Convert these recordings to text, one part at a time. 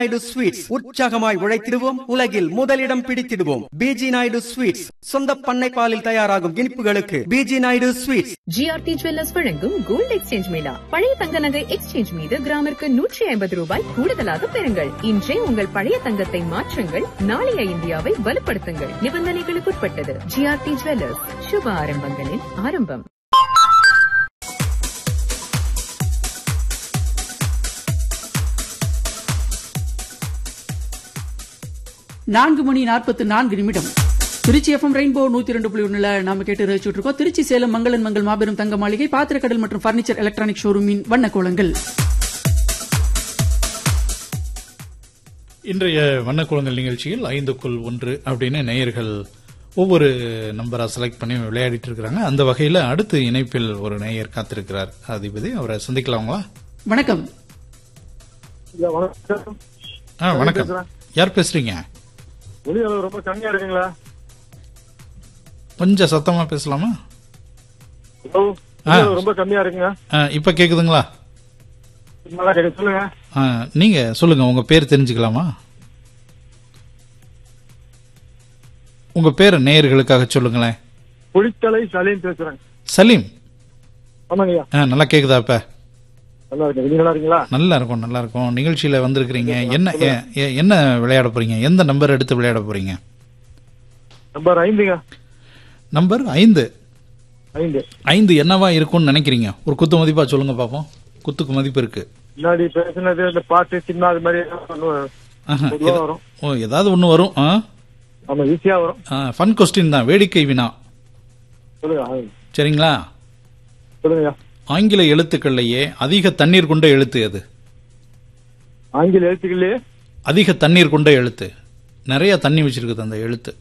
Naidu sweets உற்சாகமாய் உழைத்திடுவோம் உலகில் முதலிடம் பிடித்திடுவோம் பிஜி நாயுடு ஸ்வீட்ஸ் சொந்த பண்ணை பாலில் தயாராகும் இனிப்புகளுக்கு PG Naidu sweets GRT jewellers வழங்கும் கோல்டு எக்ஸ்சேஞ்ச் மேளா பழைய தங்க நகை எக்ஸ்சேஞ்ச் மீது கிராமிற்கு நூற்றி ஐம்பது ரூபாய் கூடுதலாக பெறுங்கள் இன்றே உங்கள் பழைய தங்கத்தை மாற்றுங்கள் நாளைய இந்தியாவை வலுப்படுத்துங்கள் நிபந்தனைகளுக்குட்பட்டது ஜிஆர்டி ஜுவல்லர்ஸ் சுப ஆரம்பங்களின் ஆரம்பம் நான்கு மணி நாற்பத்தி நான்கு நிமிடம் திருச்சி எஃப்எம் ரெயின்போ நூத்தி ரெண்டு புள்ளி ஒண்ணுல நாம கேட்டு ரசிச்சுட்டு இருக்கோம் திருச்சி சேலம் மங்களன் மங்கள் மாபெரும் தங்க மாளிகை பாத்திரக்கடல் மற்றும் பர்னிச்சர் எலக்ட்ரானிக் ஷோரூமின் வண்ண கோலங்கள் இன்றைய வண்ணக்குளங்கள் நிகழ்ச்சியில் ஐந்துக்குள் ஒன்று அப்படின்னு நேயர்கள் ஒவ்வொரு நம்பரா செலக்ட் பண்ணி விளையாடிட்டு இருக்கிறாங்க அந்த வகையில அடுத்த இணைப்பில் ஒரு நேயர் காத்திருக்கிறார் அதிபதி அவரை சந்திக்கலாங்களா வணக்கம் இல்ல, வணக்கம் ஆ வணக்கம் யார் பேசுறீங்க ஒலி அளவு ரொம்ப கம்மியா இருக்குங்களா கொஞ்சம் சத்தமா பேசலாமா ஹலோ ஒலி அளவு ரொம்ப கம்மியா இருக்குங்க ஆ, இப்ப கேக்குதுங்களா நல்லா கேட்க சொல்லுங்க ஆ, நீங்க சொல்லுங்க உங்க பேர் தெரிஞ்சுக்கலாமா உங்க பேர் நேயர்களுக்காக சொல்லுங்களேன் புளித்தலை சலீம் பேசுறேன் சலீம் ஆமாங்க ஐயா ஆ, நல்லா கேக்குதா இப்ப நல்லா இருக்கு நீங்க நல்லா இருக்கீங்களா நல்லா இருக்கும் நல்லா இருக்கும் நிகழ்ச்சியில வந்திருக்கிறீங்க என்ன எ- எ- என்ன விளையாட போறீங்க எந்த நம்பர் எடுத்து விளையாட போறீங்க நம்பர் ஐந்துங்க நம்பர் ஐந்து ஐந்து ஐந்து என்னவா இருக்கும்னு நினைக்கிறீங்க ஒரு குத்து மதிப்பா சொல்லுங்க பாப்போம் குத்துக்கு மதிப்பு இருக்கு முன்னாடி பேசுனது இந்த பாட்டு சின்ன அது மாதிரி ஒண்ணு ஆஹா, பொதுவா எத- வரும் ஓ ஏதாவது ஒண்ணு வரும் ஆமா ஈஸியா வரும் ஃபன் கொஸ்டின் தான் வேடிக்கை வினா சொல்லுங்க ஆ, சரிங்களா சொல்லுங்க ஐயா ஆங்கில எழுத்துக்கள்லயே அதிக தண்ணீர் கொண்ட எழுத்து எது ஆங்கில எழுத்துக்கள்லயே அதிக தண்ணீர் கொண்ட எழுத்து நிறைய தண்ணி வச்சிருக்குது அந்த எழுத்து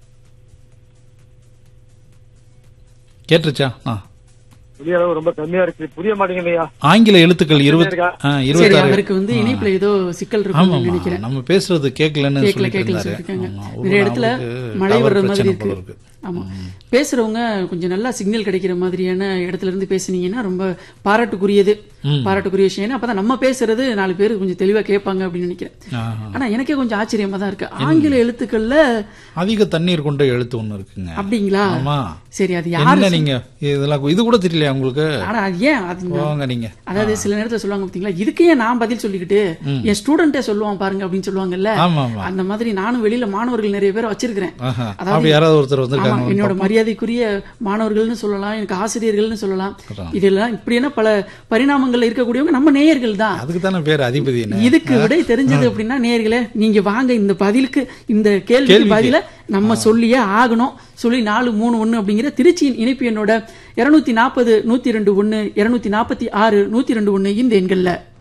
கேட்டுருச்சா ஆ ஒலி அளவு ரொம்ப கம்மியா இருக்கு புரிய மாட்டேங்குது ஐயா ஆங்கில எழுத்துக்கள் இருபத்தி இருக்கா? ஆ, சரி இருபத்தாறு அவருக்கு வந்து இணைப்புல ஏதோ சிக்கல் ஆமா இருக்குன்னு நினைக்கிறேன் நம்ம பேசுறது கேட்கலன்னு கேட்கல சொல்லிட்டு கேட்கல இருந்தாரு சொல்லிருக்காங்க ஆமா, ஒரு நிறைய இடத்துல அவருக்கு மழை tower வர்ற மாதிரி பிரச்சனை இருக்கு போல இருக்கு ஆமா பேசுறவங்க கொஞ்சம் நல்லா சிக்னல் கிடைக்கிற மாதிரியான இடத்துல இருந்து பேசுனீங்கன்னா ரொம்ப பாராட்டுக்குரியது பாராட்டுக்குரிய விஷயம் ஏன்னா அப்பதான் நம்ம பேசுறது நாலு பேர் கொஞ்சம் தெளிவா கேட்பாங்க அப்படின்னு நினைக்கிறேன் ஆஹா. ஆனா எனக்கே கொஞ்சம் ஆச்சரியமா தான் இருக்கு ஆங்கில எழுத்துக்கள்ல அதிக தண்ணீர் கொண்ட எழுத்து ஒண்ணு இருக்குங்க அப்படிங்களா ஆமா சரி அது யாரு என்ன நீங்க இதெல்லாம் இது கூட தெரியலையா உங்களுக்கு ஆனா அது ஏன் அது நான்- போங்க நீங்க அதாவது சில நேரத்துல சொல்லுவாங்க பாத்தீங்களா இதுக்கு ஏன் நான் பதில் சொல்லிக்கிட்டு என் ஸ்டூடெண்டே சொல்லுவான் பாருங்க அப்படின்னு சொல்லுவாங்கல்ல ஆமா ஆமா அந்த மாதிரி நானும் வெளியில மாணவர்கள் நிறைய பேர் வச்சிருக்கிறேன் ஆஹா. அதாவது- அப்படி யாராவது ஒருத்தர் ஆமா, வந்திருக்காங்க என்னோட மரியாதைக்குரிய மாணவர்கள்னு சொல்லலாம் எனக்கு ஆசிரியர்கள்னு சொல்லலாம் இதெல்லாம் இப்படியான பல பரிணாமங்கள்ல இருக்கக்கூடியவங்க நம்ம நேயர்கள் தான் அதுக்கு தானே பேர் அதிபதி என்ன? இதுக்கு விடை தெரிஞ்சது அப்படின்னா நேயர்களே நீங்க வாங்க இந்த பதிலுக்கு இந்த கேள்விக்கு கேள்விக்கு. பதில நம்ம சொல்லியே ஆகணும் சொல்லி நாலு மூணு ஒண்ணு அப்படிங்கிற திருச்சியின் இணைப்பு என்னோட இருநூத்தி நாற்பது நூத்தி ரெண்டு ஒண்ணு இருநூத்தி நாற்பத்தி ஆறு நூத்தி ரெண்டு ஒண்ணு இந்த எண்கள்ல